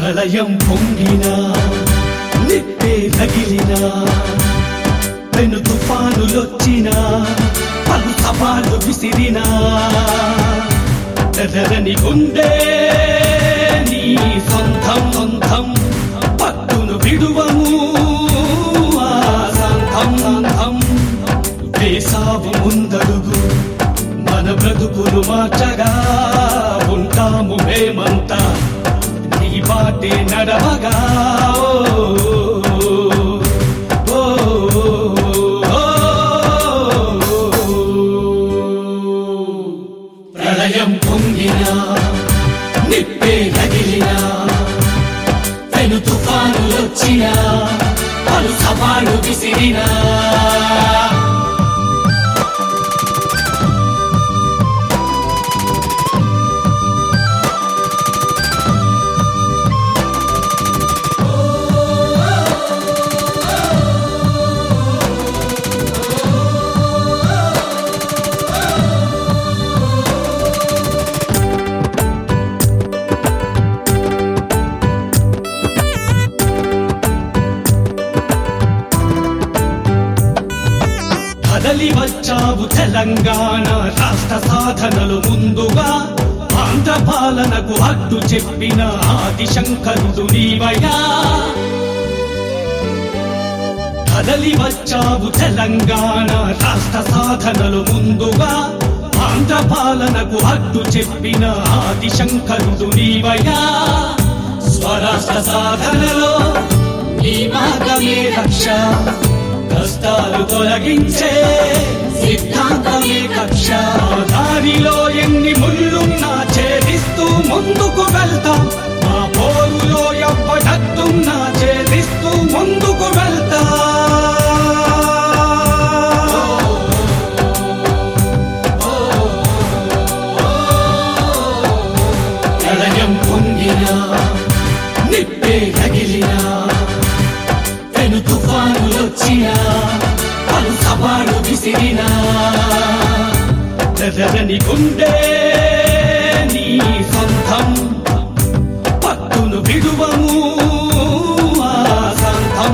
ప్రళయం పొంగినా నిప్పే రగిలినా పెను తుఫానులొచ్చినా పలు సవాళ్ళు విసిరినా ఎదరని గుండె నీ సొంతం సొంతం పట్టును విడువము ఆ సంతం సంతం వేసావు ముందడుగు మన బ్రతుకులు మార్చగా ఉంటాము మేమంతా నీ బాటే నడవగా ఓ, ఓ, ఓ. ప్రళయం పొంగినా నిప్పే రగిలినా పెను తుఫానులొచ్చినా పలు సవాళ్ళు విసిరినా కదలి వచ్చావు తెలంగాణ రాష్ట్ర సాధనలు ముందుగా ఆంధ్ర పాలనకు అడ్డు చెప్పిన ఆది శంకరుడు నీవయ్యా కదలి వచ్చావు తెలంగాణ రాష్ట్ర సాధనలు ముందుగా ఆంధ్ర పాలనకు అడ్డు చెప్పిన ఆది శంకరుడు నీవయ్యా స్వరాష్ట్ర సాధనలో నీ మార్గమే రక్ష కష్టాలు తొలగించే సిద్ధాంతమే కక్ష దారిలో ఎన్ని ముళ్ళున్నా ఛేదిస్తూ ముందుకు వెళ్తాం మా పోరులో ఎవ్వడత్తున్నా ఛేదిస్తూ ముందుకు వెళ్తా ప్రళయం పొంగినా నిప్పే రగిలినా పెను తుఫానులొచ్చినా పలు సవాళ్ళు విసిరినా ఎర్రని గుండె నీ సొంతం పట్టును విడువము ఆ సంతం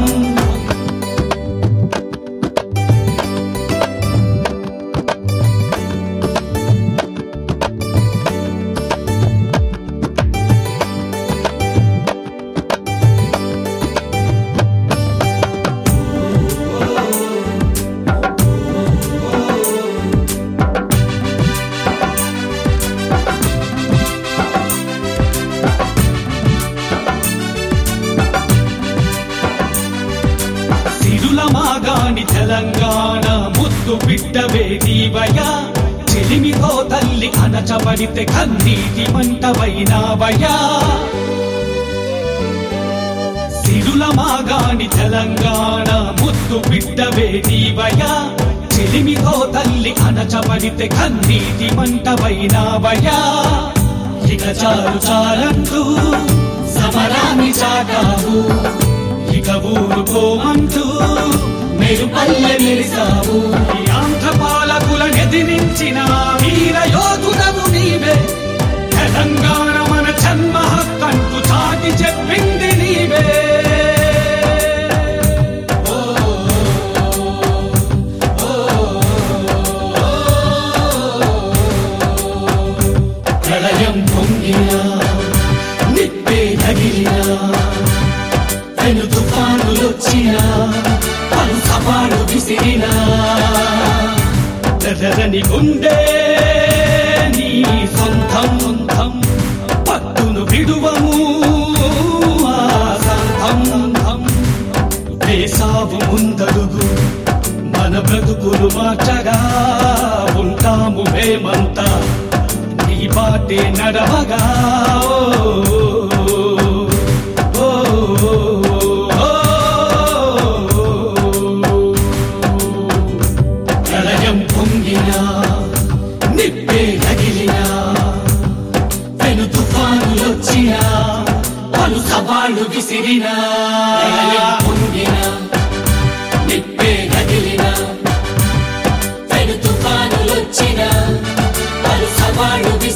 సిరుల మాగాని తెలంగాణ ముద్దు బిడ్డవే నీవయ్యా చెలిమితో తల్లి అణచబడితే కన్నీటి మంటవైనావయ్యా సిరుల మాగాని తెలంగాణ ముద్దు బిడ్డవే నీవయ్యా చెలిమితో తల్లి అణచబడితే కన్నీటి మంటవైనావయ్యా ఇక చాలు చాలంటూ సమరాన్ని చాటావు ఇక ఊరుకోమంటూ మీరు పల్లె మెరిసావు ఈ ఆంధ్ర పాలకుల ఎదిరించిన వీర యోధుడవు నీవే తెలంగాణ మన జన్మ హక్కంటూ చాటి చెప్పింది నీవే ప్రళయం పొంగినా నిప్పే రగిలినా పెను తుఫానులొచ్చినా పలు సవాళ్ళు విసిరినా ఎర్రని గుండె నీ సొంతం సొంతం పట్టును విడువము ఆ సంతం సంతం వేసావు ముందడుగు మన బ్రతుకులు మార్చగా ఉంటాము మేమంతా నీ బాటే నడవగా ఓ, ఓ, ఓ, ప్రళయం పొంగినా నిప్పే రగిలినా పెను తుఫానులొచ్చినా పలు సవాళ్ళు విసిరినా ప్రళయం పొంగినా నిప్పే రగిలినా పెను తుఫానులొచ్చినా పలు సవాళ్ళు విసిరినా